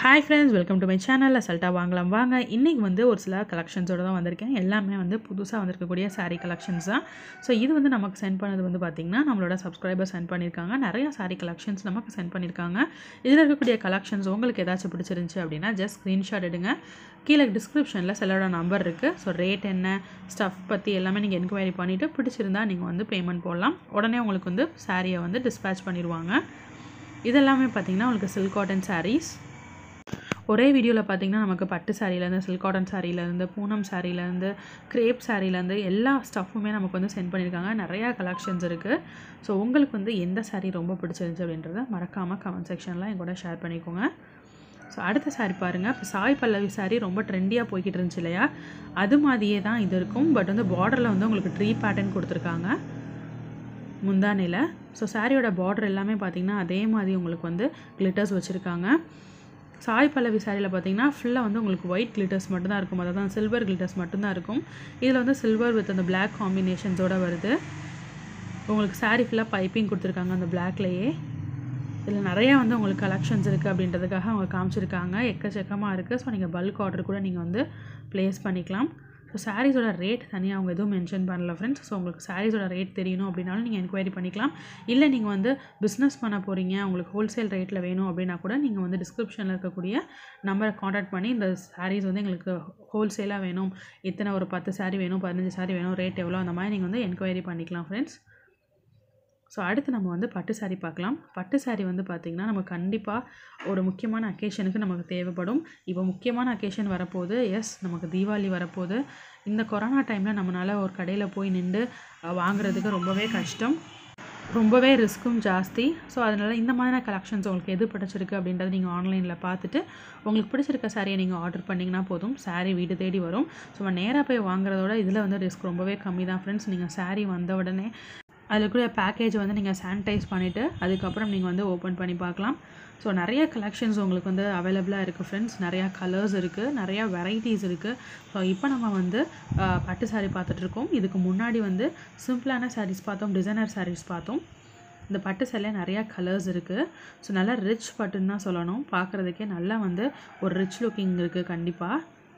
hi friends welcome to my channel அசல்ட்டா வாங்கலாம் வாங்க இன்றைக்கி வந்து ஒரு சில கலெக்ஷன்ஸோட தான் வந்திருக்கேன் எல்லாமே வந்து புதுசாக வந்திருக்கக்கூடிய saree கலெக்ஷன்ஸ் தான் ஸோ இது வந்து நமக்கு சென்ட் பண்ணது வந்து பார்த்திங்கன்னா நம்மளோட சப்ஸ்கிரைபர் சென்ட் பண்ணியிருக்காங்க நிறைய saree கலெக்ஷன்ஸ் நமக்கு சென்ட் பண்ணியிருக்காங்க இதில் இருக்கக்கூடிய கலெக்ஷன்ஸ் உங்களுக்கு ஏதாச்சும் பிடிச்சிருந்துச்சி அப்படின்னா ஜஸ்ட் ஸ்க்ரீன்ஷாட் எடுங்க கீழே டிஸ்கிரிப்ஷனில் சிலரோட நம்பர் இருக்குது ஸோ ரேட் என்ன ஸ்டஃப் பற்றி எல்லாமே நீங்கள் என்கொயரி பண்ணிவிட்டு பிடிச்சிருந்தா நீங்கள் வந்து பேமெண்ட் போடலாம் உடனே உங்களுக்கு வந்து சாரியை வந்து டிஸ்பேச் பண்ணிடுவாங்க இதெல்லாமே பார்த்திங்கன்னா உங்களுக்கு சில்க் காட்டன் sarees ஒரே வீடியோவில் பார்த்தீங்கன்னா நமக்கு பட்டு சாரியிலேருந்து சில்க் காட்டன் சாரியிலேருந்து பூனம் சாரியிலேருந்து கிரேப் சாரியிலேருந்து எல்லா ஸ்டஃப்புமே நமக்கு வந்து சென்ட் பண்ணியிருக்காங்க நிறையா கலெக்ஷன்ஸ் இருக்குது ஸோ உங்களுக்கு வந்து எந்த சாரீ ரொம்ப பிடிச்சிருந்துச்சு அப்படின்றத மறக்காமல் கமெண்ட் செக்ஷனில் என் கூட ஷேர் பண்ணிக்கோங்க ஸோ அடுத்த சாரி பாருங்கள் இப்போ சாய் பல்லவி சாரி ரொம்ப ட்ரெண்டியாக போய்கிட்டு இருந்துச்சு இல்லையா அது மாதிரியே தான் இது இருக்கும் பட் வந்து பார்டரில் வந்து உங்களுக்கு ட்ரீ பேட்டர்ன் கொடுத்துருக்காங்க முந்தானையில் ஸோ சாரியோட பார்டர் எல்லாமே பார்த்திங்கன்னா அதே மாதிரி உங்களுக்கு வந்து கிளிட்டர்ஸ் வச்சுருக்காங்க சாய் பல்லவி சாரியில் பார்த்தீங்கன்னா ஃபுல்லாக வந்து உங்களுக்கு ஒயிட் கிளிட்டர்ஸ் மட்டும்தான் இருக்கும் அதாவது தான் சில்வர் கிளிட்டர்ஸ் மட்டும்தான் இருக்கும் இதில் வந்து சில்வர் வித் அந்த பிளாக் காம்பினேஷன்ஸோட வருது உங்களுக்கு சாரீ ஃபுல்லாக பைப்பிங் கொடுத்துருக்காங்க அந்த பிளாக்லேயே இதில் நிறையா வந்து உங்களுக்கு கலெக்ஷன்ஸ் இருக்குது அப்படின்றதுக்காக அவங்க காமிச்சிருக்காங்க எக்கச்சக்கமாக இருக்குது ஸோ நீங்கள் பல்க் ஆர்டர் கூட நீங்கள் வந்து ப்ளேஸ் பண்ணிக்கலாம் ஸோ சாரீஸோட ரேட் தனியாக அவங்க எதுவும் மென்ஷன் பண்ணல ஃப்ரெண்ட்ஸ் ஸோ உங்களுக்கு சாரீஸோட ரேட் தெரியணும் அப்படின்னாலும் நீங்கள் என்கொயரி பண்ணிக்கலாம் இல்லை நீங்கள் வந்து பிஸ்னஸ் பண்ண போகிறீங்க உங்களுக்கு ஹோல்சேல் ரேட்டில் வேணும் அப்படின்னா கூட நீங்கள் வந்து டிஸ்கிரிப்ஷனில் இருக்கக்கூடிய நம்பரை காண்டாக்ட் பண்ணி இந்த சாரீஸ் வந்து எங்களுக்கு ஹோல்சேலாக வேணும் இத்தனை ஒரு பத்து சாரீ வேணும் பதினஞ்சு சாரீ வேணும் ரேட் எவ்வளோ அந்த மாதிரி நீங்கள் வந்து என்கொயரி பண்ணிக்கலாம் ஃப்ரெண்ட்ஸ் ஸோ அடுத்து நம்ம வந்து பட்டு சாரீ பார்க்கலாம் பட்டு சாரீ வந்து பார்த்திங்கன்னா நம்ம கண்டிப்பாக ஒரு முக்கியமான அக்கேஷனுக்கு நமக்கு தேவைப்படும் இப்போ முக்கியமான அக்கேஷன் வரப்போகுது எஸ் நமக்கு தீபாவளி வரப்போகுது இந்த கொரோனா டைமில் நம்மளால் ஒரு கடையில் போய் நின்று வாங்குறதுக்கு ரொம்பவே கஷ்டம் ரொம்பவே ரிஸ்க்கும் ஜாஸ்தி ஸோ அதனால் இந்த மாதிரியான கலெக்ஷன்ஸ் உங்களுக்கு எது பிடிச்சிருக்கு அப்படின்றத நீங்கள் ஆன்லைனில் பார்த்துட்டு உங்களுக்கு பிடிச்சிருக்க சாரியை நீங்கள் ஆர்டர் பண்ணிங்கன்னா போதும் சாரீ வீடு தேடி வரும் ஸோ நம்ம நேராக போய் வாங்குறதோட இதில் வந்து ரிஸ்க் ரொம்பவே கம்மி தான் ஃப்ரெண்ட்ஸ் நீங்கள் சாரீ வந்த உடனே அதில் கூட பேக்கேஜ் வந்து நீங்கள் சானிடைஸ் பண்ணிவிட்டு அதுக்கப்புறம் நீங்கள் வந்து ஓப்பன் பண்ணி பார்க்கலாம் ஸோ நிறைய கலெக்ஷன்ஸ் உங்களுக்கு வந்து அவைலபிளாக இருக்குது ஃப்ரெண்ட்ஸ் நிறையா கலர்ஸ் இருக்குது நிறையா வெரைட்டிஸ் இருக்குது ஸோ இப்போ நம்ம வந்து பட்டு சாரீ பார்த்துட்ருக்கோம் இதுக்கு முன்னாடி வந்து சிம்பிளான சாரீஸ் பார்த்தோம் டிசைனர் சாரீஸ் பார்த்தோம் இந்த பட்டு சேலையில் நிறையா கலர்ஸ் இருக்குது ஸோ நல்லா ரிச் பட்டுன்னு தான் சொல்லணும் பார்க்குறதுக்கே நல்லா வந்து ஒரு ரிச் லுக்கிங் இருக்குது கண்டிப்பாக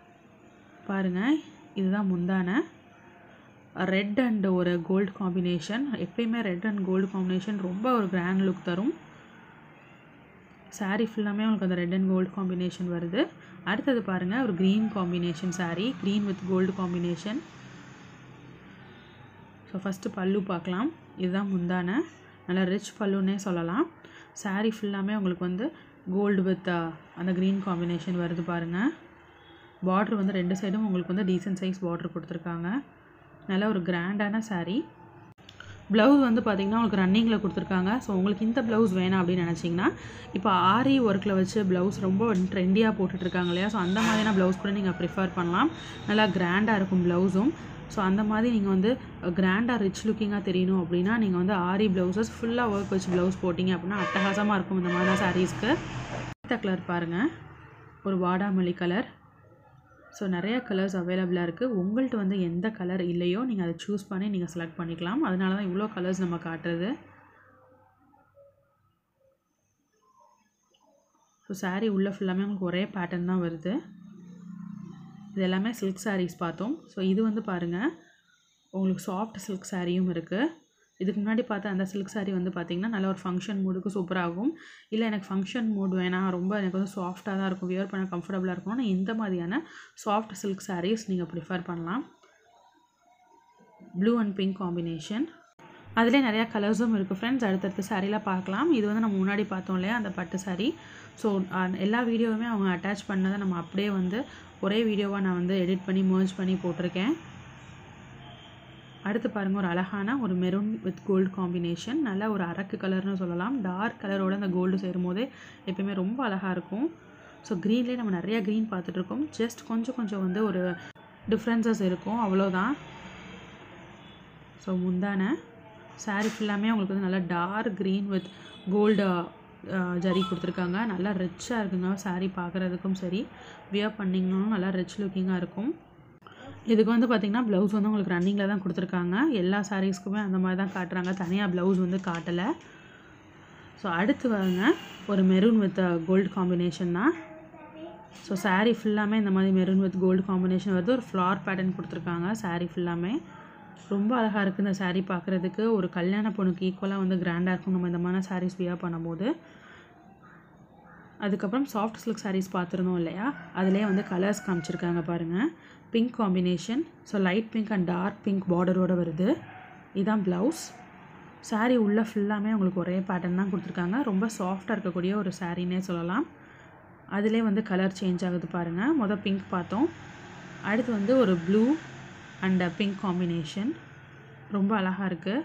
பாருங்கள் இதுதான் முந்தான ரெட் அண்ட் ஒரு கோல்டு காம்பினேஷன் எப்பயுமே ரெட் அண்ட் கோல்டு காம்பினேஷன் ரொம்ப ஒரு கிராண்ட் லுக் தரும் சாரீ ஃபுல்லாமே உங்களுக்கு அந்த ரெட் அண்ட் கோல்டு காம்பினேஷன் வருது அடுத்தது பாருங்கள் ஒரு green combination saree green with gold combination so first பல்லு பார்க்கலாம் இதுதான் முந்தான நல்லா ரிச் பல்லுன்னே சொல்லலாம் சாரீ ஃபுல்லாமே உங்களுக்கு வந்து கோல்டு வித் அந்த க்ரீன் காம்பினேஷன் வருது பாருங்கள் பார்ட்ரு வந்து ரெண்டு சைடும் உங்களுக்கு வந்து டீசென்ட் சைஸ் பார்ட்ரு கொடுத்துருக்காங்க நல்ல ஒரு கிராண்டான சாரீ ப்ளவுஸ் வந்து பார்த்திங்கன்னா உங்களுக்கு ரன்னிங்கில் கொடுத்துருக்காங்க ஸோ உங்களுக்கு இந்த ப்ளவுஸ் வேணாம் அப்படின்னு நினச்சிங்கன்னா இப்போ ஆரி ஒர்க்கில் வச்சு ப்ளவுஸ் ரொம்ப ட்ரெண்டியாக போட்டுட்ருக்காங்க இல்லையா ஸோ அந்த மாதிரியான ப்ளவுஸ் கூட நீங்கள் ப்ரிஃபர் பண்ணலாம் நல்லா கிராண்டாக இருக்கும் ப்ளவுஸும் ஸோ அந்த மாதிரி நீங்கள் வந்து கிராண்டாக ரிச் லுக்கிங்காக தெரியணும் அப்படின்னா நீங்கள் வந்து ஆரி ப்ளவுசஸ் ஃபுல்லாக ஒர்க் வச்சு ப்ளவுஸ் போட்டிங்க அப்படின்னா அட்டகாசமாக இருக்கும் இந்த மாதிரி சாரீஸ்க்கு அடுத்த கலர் பாருங்கள் ஒரு வாடாமல்லி கலர் ஸோ நிறையா கலர்ஸ் அவைலபிளாக இருக்குது உங்கள்கிட்ட வந்து எந்த கலர் இல்லையோ நீங்கள் அதை சூஸ் பண்ணி நீங்கள் செலக்ட் பண்ணிக்கலாம் அதனால தான் இவ்வளோ கலர்ஸ் நம்ம காட்டுறது ஸோ சாரீ உள்ளே ஃபுல்லாமே உங்களுக்கு ஒரே பேட்டர்ன் தான் வருது இது எல்லாமே சில்க் சாரீஸ் பார்த்தோம் ஸோ இது வந்து பாருங்கள் உங்களுக்கு சாஃப்ட் சில்க் சாரியும் இருக்குது இதுக்கு முன்னாடி பார்த்த அந்த சில்க் சாரீ வந்து பார்த்திங்கன்னா நல்ல ஒரு ஃபங்க்ஷன் மூடுக்கு சூப்பராகும் இல்லை எனக்கு ஃபங்க்ஷன் மூட் வேணாம் ரொம்ப எனக்கு வந்து சாஃப்டாக தான் இருக்கும் வியர் பண்ண கம்ஃபர்டபுளாக இருக்கணும்னா இந்த மாதிரியான சாஃப்ட் சில்க் சாரீஸ் நீங்கள் ப்ரிஃபர் பண்ணலாம் ப்ளூ அண்ட் பிங்க் காம்பினேஷன் அதிலே நிறையா கலர்ஸும் இருக்குது ஃப்ரெண்ட்ஸ் அடுத்தடுத்த சாரீலாம் பார்க்கலாம் இது வந்து நம்ம முன்னாடி பார்த்தோம் இல்லையா அந்த பட்டு சாரீ ஸோ எல்லா வீடியோவுமே அவங்க அட்டாச் பண்ணதை நம்ம அப்படியே வந்து ஒரே வீடியோவாக நான் வந்து எடிட் பண்ணி மர்ஜ் பண்ணி போட்டிருக்கேன் அடுத்து பாருங்கள் ஒரு அழகான ஒரு மெரூன் வித் கோல்டு காம்பினேஷன் நல்ல ஒரு அரக்கு கலர்னு சொல்லலாம் டார்க் கலரோட அந்த கோல்டு சேரும் போதே எப்பயுமே ரொம்ப அழகாக இருக்கும் ஸோ க்ரீன்லேயே நம்ம நிறையா க்ரீன் பார்த்துட்ருக்கோம் ஜஸ்ட் கொஞ்சம் கொஞ்சம் வந்து ஒரு டிஃப்ரென்சஸ் இருக்கும் அவ்வளோதான் ஸோ முந்தான சாரீ ஃபுல்லாமே உங்களுக்கு வந்து நல்லா dark green with gold zari கொடுத்துருக்காங்க நல்லா ரிச்சாக இருக்குங்க சாரீ பார்க்குறதுக்கும் சரி வியர் பண்ணிங்கனாலும் நல்லா ரிச் லுக்கிங்காக இருக்கும் இதுக்கு வந்து பார்த்திங்கன்னா ப்ளவுஸ் வந்து உங்களுக்கு ரன்னிங்கில் தான் கொடுத்துருக்காங்க எல்லா சாரீஸ்க்குமே அந்த மாதிரி தான் காட்டுறாங்க தனியாக ப்ளவுஸ் வந்து காட்டலை ஸோ அடுத்து வாங்க ஒரு மெரூன் வித் கோல்டு காம்பினேஷன் தான் ஸோ saree ஃபுல்லாமே இந்த மாதிரி மெரூன் வித் கோல்டு காம்பினேஷன் வருது ஒரு ஃப்ளார் பேட்டர்ன் கொடுத்துருக்காங்க saree ஃபுல்லாமே ரொம்ப அழகாக இருக்குது இந்த saree பார்க்குறதுக்கு ஒரு கல்யாண பொண்ணுக்கு ஈக்குவலாக வந்து கிராண்டாக இருக்கும் நம்ம இந்த மாதிரி sarees வியர் பண்ணும்போது அதுக்கப்புறம் சாஃப்ட் சில்க் sarees பார்த்துருந்தோம் இல்லையா அதுலேயே வந்து கலர்ஸ் காமிச்சிருக்காங்க பாருங்கள் pink combination so light pink and dark pink பார்டரோட வருது இதான் ப்ளவுஸ் saree உள்ளே ஃபுல்லாமே உங்களுக்கு ஒரே பேட்டர்ன் தான் கொடுத்துருக்காங்க ரொம்ப சாஃப்டாக இருக்கக்கூடிய ஒரு சாரீனே சொல்லலாம் அதிலே வந்து கலர் சேஞ்ச் ஆகுது பாருங்கள் மொதல் பிங்க் பார்த்தோம் அடுத்து வந்து ஒரு ப்ளூ அண்ட் பிங்க் காம்பினேஷன் ரொம்ப அழகாக இருக்குது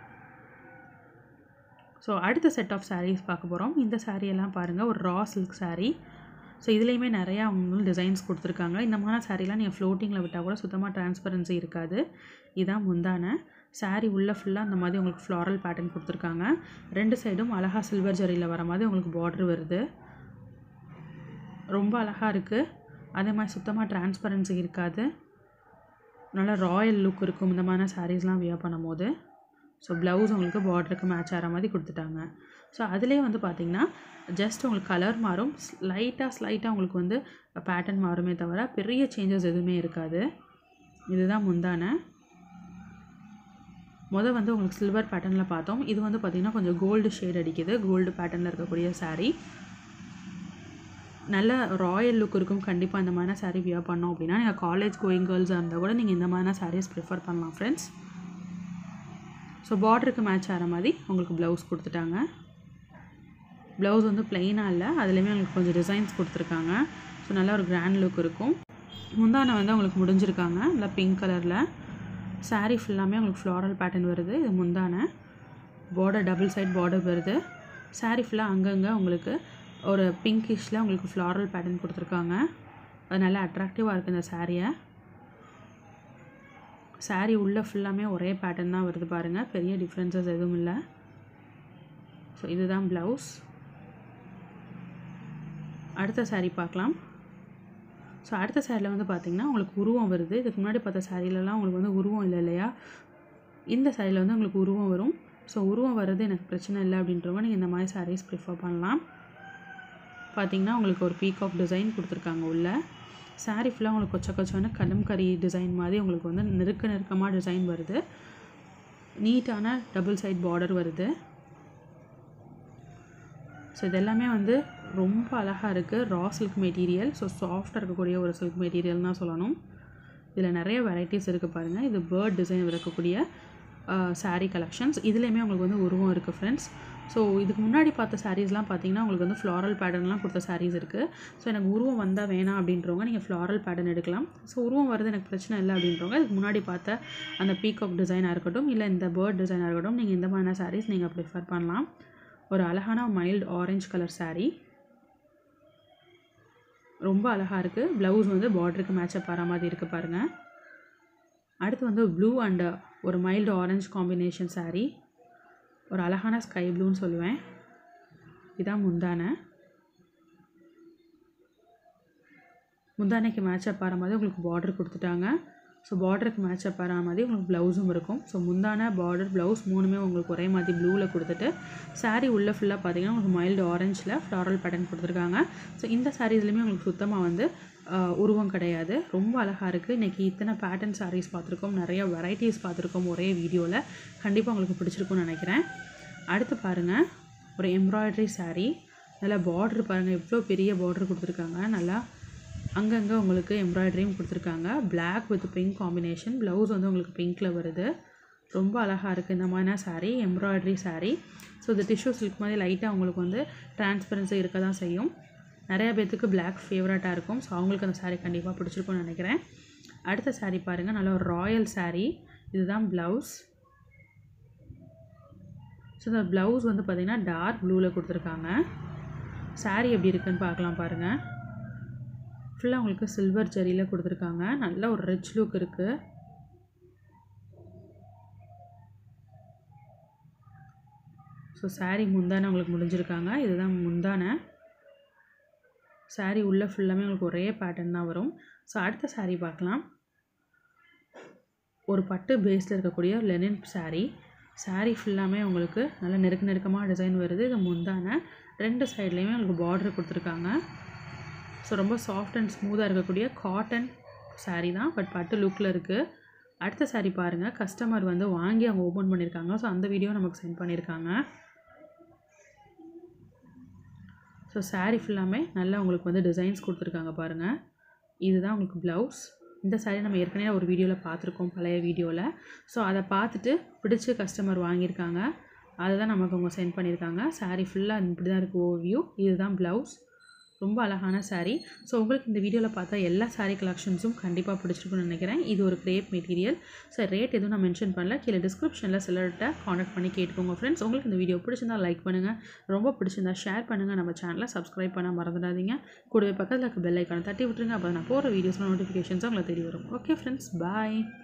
ஸோ அடுத்த செட் ஆஃப் sarees பார்க்க போகிறோம் இந்த saree எல்லாம் பாருங்கள் ஒரு ரா சில்க் saree ஸோ இதுலேயுமே நிறையா அவங்க டிசைன்ஸ் கொடுத்துருக்காங்க இந்த மாதிரி சாரீலாம் நீங்கள் ஃப்ளோட்டிங்கில் விட்டால் கூட சுத்தமாக டிரான்ஸ்பரன்சி இருக்காது இதான் முந்தான saree உள்ளே ஃபுல்லாக அந்த மாதிரி உங்களுக்கு ஃப்ளாரல் பேட்டர்ன் கொடுத்துருக்காங்க ரெண்டு சைடும் அழகா சில்வர் ஜரியில் வர மாதிரி உங்களுக்கு பார்டர் வருது ரொம்ப அழகாக இருக்குது அதே மாதிரி சுத்தமாக டிரான்ஸ்பரன்சி இருக்காது நல்லா ராயல் லுக் இருக்கும் இந்த மாதிரி சாரீஸ்லாம் வியர் பண்ணும்போது ஸோ ப்ளவுஸ் உங்களுக்கு பார்டருக்கு மேட்ச் ஆகிற மாதிரி கொடுத்துட்டாங்க ஸோ அதிலே வந்து பார்த்திங்கன்னா ஜஸ்ட் உங்களுக்கு கலர் மாறும் லைட்டாக ஸ்லைட்டாக உங்களுக்கு வந்து பேட்டர்ன் மாறுமே தவிர பெரிய சேஞ்சஸ் எதுவுமே இருக்காது இதுதான் முந்தான மொதல் வந்து உங்களுக்கு சில்வர் பேட்டர்னில் பார்த்தோம் இது வந்து பார்த்திங்கன்னா கொஞ்சம் கோல்டு ஷேட் அடிக்குது கோல்டு பேட்டர்னில் இருக்கக்கூடிய saree நல்ல ராயல் லுக் இருக்கும் கண்டிப்பாக இந்த மாதிரி saree வியர் பண்ணோம் அப்படின்னா நீங்கள் காலேஜ் கோயிங் கேர்ள்ஸாக இருந்தால் கூட நீங்கள் இந்த மாதிரி sarees ப்ரிஃபர் பண்ணலாம் ஃப்ரெண்ட்ஸ் ஸோ பார்டருக்கு மேட்ச் ஆகிற மாதிரி உங்களுக்கு ப்ளவுஸ் கொடுத்துட்டாங்க ப்ளவுஸ் வந்து பிளெயினாக இல்லை அதுலேயுமே உங்களுக்கு கொஞ்சம் டிசைன்ஸ் கொடுத்துருக்காங்க ஸோ நல்ல ஒரு கிராண்ட் லுக் இருக்கும் முந்தானை வந்து உங்களுக்கு முடிஞ்சிருக்காங்க நல்லா பிங்க் கலரில் saree ஃபுல்லாமே உங்களுக்கு ஃப்ளாரல் பேட்டர்ன் வருது இது முந்தானை பார்டர் டபுள் சைட் பார்டர் வருது saree ஃபுல்லாக அங்கங்கே உங்களுக்கு ஒரு பிங்கிஷில் உங்களுக்கு ஃப்ளாரல் பேட்டர்ன் கொடுத்துருக்காங்க அது நல்லா அட்ராக்டிவாக இருக்குது இந்த சாரியை saree உள்ளே ஃபுல்லாமே ஒரே பேட்டர்ன் தான் வருது பாருங்கள் பெரிய டிஃப்ரென்சஸ் எதுவும் இல்லை ஸோ இதுதான் ப்ளவுஸ் அடுத்த saree பார்க்கலாம் ஸோ அடுத்த சாரியில் வந்து பார்த்திங்கன்னா உங்களுக்கு உருவம் வருது இதுக்கு முன்னாடி பார்த்த சாரிலலாம் உங்களுக்கு வந்து உருவம் இல்லை இல்லையா இந்த சாரியில் வந்து உங்களுக்கு உருவம் வரும் ஸோ உருவம் வர்றது எனக்கு பிரச்சனை இல்லை அப்படின்றவங்க நீங்கள் இந்த மாதிரி சாரீஸ் ப்ரிஃபர் பண்ணலாம் பார்த்தீங்கன்னா உங்களுக்கு ஒரு பீகாக் டிசைன் கொடுத்துருக்காங்க உள்ள saree ஃபுல்லாக உங்களுக்கு கொச்ச கொச்சமான கலம்கரி டிசைன் மாதிரி உங்களுக்கு வந்து நெருக்க நெருக்கமாக டிசைன் வருது நீட்டான டபுள் சைட் பார்டர் வருது ஸோ இது எல்லாமே வந்து ரொம்ப அழகாக இருக்குது ரா சில்க் மெட்டீரியல் ஸோ சாஃப்டாக இருக்கக்கூடிய ஒரு சில்க் மெட்டீரியல் தான் சொல்லணும் இதில் நிறைய வெரைட்டிஸ் இருக்குது பாருங்கள் இது பேர்ட் டிசைன் இருக்கக்கூடிய saree கலெக்ஷன்ஸ் இதுலேயுமே உங்களுக்கு வந்து உருவம் இருக்குது ஃப்ரெண்ட்ஸ் ஸோ இதுக்கு முன்னாடி பார்த்த சாரீஸ்லாம் பார்த்தீங்கன்னா உங்களுக்கு வந்து ஃப்ளாரல் பேட்டர்ன்லாம் கொடுத்த சாரீஸ் இருக்குது ஸோ எனக்கு உருவம் வந்தால் வேணாம் அப்படின்றவங்க நீங்கள் ஃப்ளாரல் பேட்டர்ன் எடுக்கலாம் ஸோ உருவம் வருது எனக்கு பிரச்சனை இல்லை அப்படின்றவங்க இதுக்கு முன்னாடி பார்த்த அந்த பீகாக் டிசைனாக இருக்கட்டும் இல்லை இந்த பேர்ட் டிசைனாக இருக்கட்டும் நீங்கள் இந்த மாதிரியான சாரீஸ் நீங்கள் ப்ரிஃபர் பண்ணலாம் ஒரு அழகான மைல்டு ஆரஞ்சு கலர் saree ரொம்ப அழகாக இருக்குது ப்ளவுஸ் வந்து பார்டருக்கு மேட்சப் ஆகிற மாதிரி இருக்குது பாருங்கள் அடுத்து வந்து ப்ளூ அண்ட் ஒரு மைல்டு ஆரஞ்சு காம்பினேஷன் saree ஒரு அழகான ஸ்கை ப்ளூன்னு சொல்லுவேன் இதான் முந்தானை முந்தானைக்கு மேட்சப் ஆகிற மாதிரி உங்களுக்கு பார்டர் கொடுத்துட்டாங்க ஸோ பார்டருக்கு மேட்சப் ஆகிற மாதிரி உங்களுக்கு ப்ளவுஸும் இருக்கும் ஸோ முந்தான பார்டர் ப்ளவுஸ் மூணுமே உங்களுக்கு ஒரே மாதிரி ப்ளூவில் கொடுத்துட்டு saree உள்ளே ஃபுல்லாக பார்த்தீங்கன்னா உங்களுக்கு மைல்டு ஆரஞ்சில் ஃப்ளாரல் பேட்டர்ன் கொடுத்துருக்காங்க ஸோ இந்த சாரீஸ்லையுமே உங்களுக்கு சுத்தமாக வந்து ஆஹ், உருவம் கிடையாது ரொம்ப அழகாக இருக்குது இன்றைக்கி இத்தனை பேட்டர்ன் sarees பார்த்துருக்கோம் நிறைய வெரைட்டிஸ் பார்த்துருக்கோம் ஒரே வீடியோவில் கண்டிப்பாக உங்களுக்கு பிடிச்சிருக்கும்னு நினைக்கிறேன் அடுத்து பாருங்கள் ஒரு எம்ப்ராய்டரி saree நல்லா பார்டர் பாருங்கள் எவ்வளோ பெரிய பார்டர் கொடுத்துருக்காங்க நல்லா அங்கங்கே உங்களுக்கு எம்ப்ராய்டரியும் கொடுத்துருக்காங்க Black with pink combination blouse வந்து உங்களுக்கு பிங்க்கில் வருது ரொம்ப அழகாக இருக்குது இந்த மாதிரினா saree எம்ப்ராய்டரி saree ஸோ இது டிஷ்யூ சில்க் மாதிரி லைட்டாக உங்களுக்கு வந்து டிரான்ஸ்பரன்சி இருக்க தான் செய்யும் நிறைய பேர்த்துக்கு Black ஃபேவரட்டாக இருக்கும் ஸோ அவங்களுக்கு அந்த saree கண்டிப்பாக பிடிச்சிருக்கும்னு நினைக்கிறேன் அடுத்த saree பாருங்கள் நல்ல ஒரு ராயல் saree இதுதான் ப்ளவுஸ் ஸோ இந்த ப்ளவுஸ் வந்து பார்த்திங்கன்னா டார்க் ப்ளூவில் கொடுத்துருக்காங்க saree எப்படி இருக்குன்னு பார்க்கலாம் பாருங்கள் ஃபுல்லாக உங்களுக்கு சில்வர் ஜரியில் கொடுத்துருக்காங்க நல்ல ஒரு ரிச் லுக் இருக்குது ஸோ saree முந்தானை உங்களுக்கு முடிஞ்சிருக்காங்க இதுதான் முந்தானை saree உள்ளே ஃபுல்லாமே உங்களுக்கு ஒரே பேட்டர்ன் தான் வரும் ஸோ அடுத்த saree பார்க்கலாம் ஒரு பட்டு பேஸில் இருக்கக்கூடிய லெனின் saree saree ஃபுல்லாமே உங்களுக்கு நல்ல நெருக்க நெருக்கமாக டிசைன் வருது இது முந்தான ரெண்டு சைட்லேயுமே உங்களுக்கு பார்டர் கொடுத்துருக்காங்க ஸோ ரொம்ப சாஃப்ட் அண்ட் ஸ்மூத்தாக இருக்கக்கூடிய காட்டன் saree தான் பட் பட்டு லுக்கில் இருக்குது அடுத்த saree பாருங்கள் கஸ்டமர் வந்து வாங்கி அவங்க ஓப்பன் பண்ணியிருக்காங்க ஸோ அந்த வீடியோ நமக்கு சென்ட் பண்ணியிருக்காங்க ஸோ saree ஃபுல்லாமே நல்லா உங்களுக்கு வந்து டிசைன்ஸ் கொடுத்துருக்காங்க பாருங்கள் இதுதான் உங்களுக்கு ப்ளவுஸ் இந்த saree நம்ம ஏற்கனவே ஒரு வீடியோவில் பார்த்துருக்கோம் பழைய வீடியோவில் ஸோ அதை பார்த்துட்டு பிடிச்ச கஸ்டமர் வாங்கியிருக்காங்க அதை தான் நமக்கு அவங்க சென்ட் பண்ணியிருக்காங்க saree ஃபுல்லாக இப்படி தான் இருக்குது ஓவியூ இதுதான் ப்ளவுஸ் ரொம்ப அழகான saree ஸோ உங்களுக்கு இந்த வீடியோவில் பார்த்தா எல்லா saree கலெக்ஷன்ஸும் கண்டிப்பாக பிடிச்சிருக்குன்னு நினைக்கிறேன் இது ஒரு கிரேப் மெட்டீரியல் ஸோ ரேட் எதுவும் நான் மென்ஷன் பண்ணல கீழே டிஸ்கிரிப்ஷனில் சிலர்கிட்ட காண்டாக்ட் பண்ணி கேட்டுக்கோங்க ஃப்ரெண்ட்ஸ் உங்களுக்கு இந்த வீடியோ பிடிச்சிருந்தா லைக் பண்ணுங்கள் ரொம்ப பிடிச்சிருந்தா ஷேர் பண்ணுங்கள் நம்ம சேனலை சப்ஸ்கிரைப் பண்ண மறந்துடாதீங்க கூடவே பக்கத்தில் இருக்க பெல் ஐக்கானை தட்டி விட்டுருங்க அப்போ நான் போகிற வீடியோஸ்லாம் நோட்டிஃபிகேஷன்ஸ் உங்களை தேடி வரும் ஓகே ஃப்ரெண்ட்ஸ் பாய்